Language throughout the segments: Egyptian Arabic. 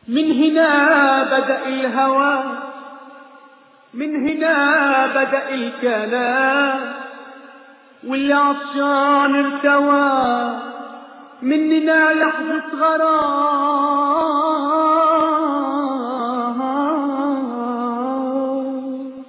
من هنا بدأ الهوى من هنا بدأ الكلام واللي عطشان ارتوى مننا لحظة غرام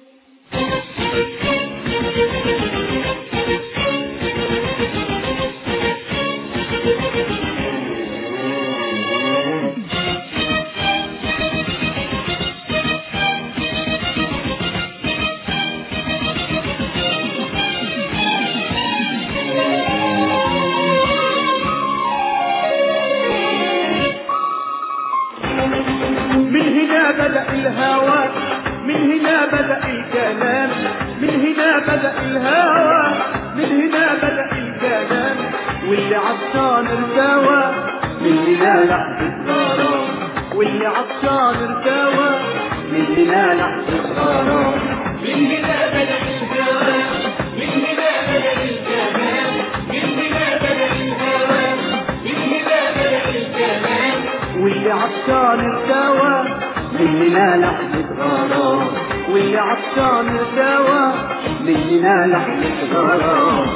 من هنا بدأ الهوى من هنا بدأ الكلام من هنا بدأ الهوى من هنا بدأ الكلام واللي عطشان ارتوى من هنا لحظة غرام واللي عطشان ارتوى من هنا لحظة غرام من هنا بدأ الكلام من هنا بدأ الكلام من هنا بدأ الهوى من هنا بدأ الكلام واللي عطشان ارتوى من هنا لحظة غرام واللي عطشان ارتوى من هنا لحظة غرام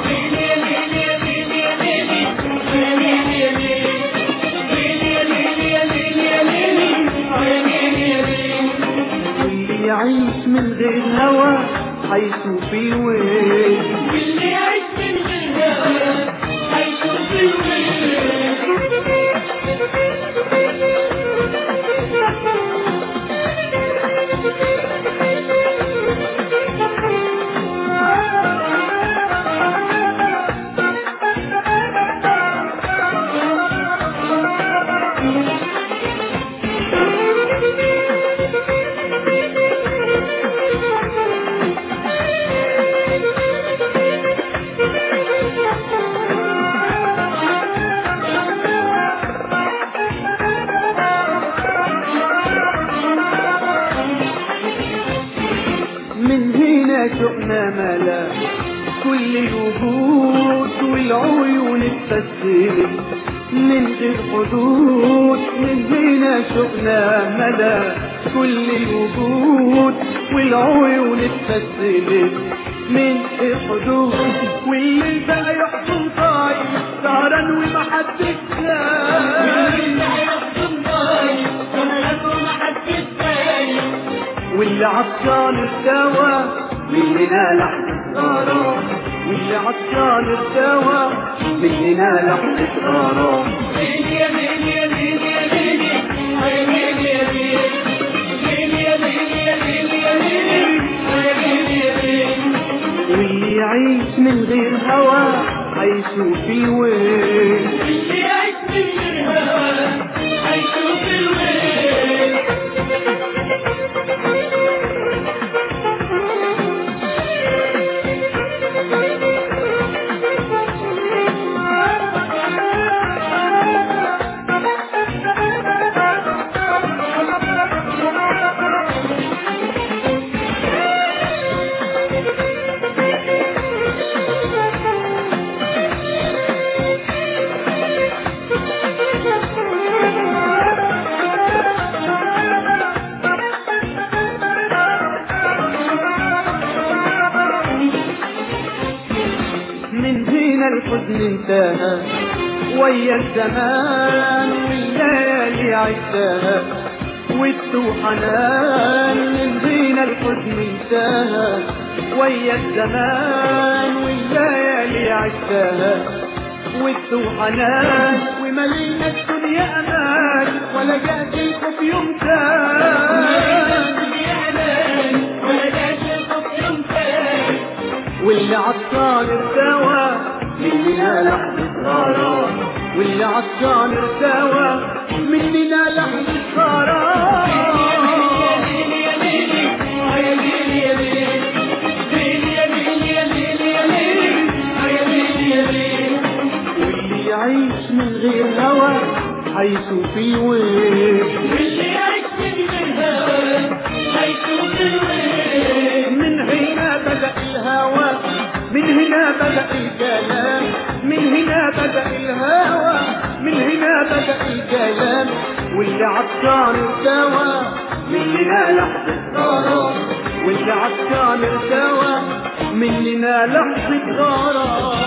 واللي يعيش من غير هوى حيشوف الويل واللي يعيش من غير هوى هيشوف الويل من هنا شئنا ملا كل الوجود والعيون اتبسمت من غير حدود من هنا شئنا ملا كل الوجود والعيون اتبسمت من غير حدود واللي بقى يحكم طاير سهران ومحدش واللي عطشان ارتوى مننا لحظة غرام واللي عطشان ارتوى مننا لحظة غرام واللي يعيش من غير هوى حيشوف الويل من هنا الحزن انتهى ويا الزمان والليالي عشتها والسوء حنان من هنا الحزن انتهى ويا الزمان والليالي عشتها والسوء حنان وملينا الدنيا امان ولا جات الحب يوم واللي عطشان ارتوى مننا لحظة غرام واللي عطشان ارتوى مننا لحظة غرام واللي يعيش من غير هوى حيشوف الويل من هنا بدأ الهوى من هنا بدأ الكلام من هنا بدأ الهوى من هنا بدأ الكلام واللي عطشان ارتوى مننا لحظة غرام واللي عطشان ارتوى مننا لحظة غرام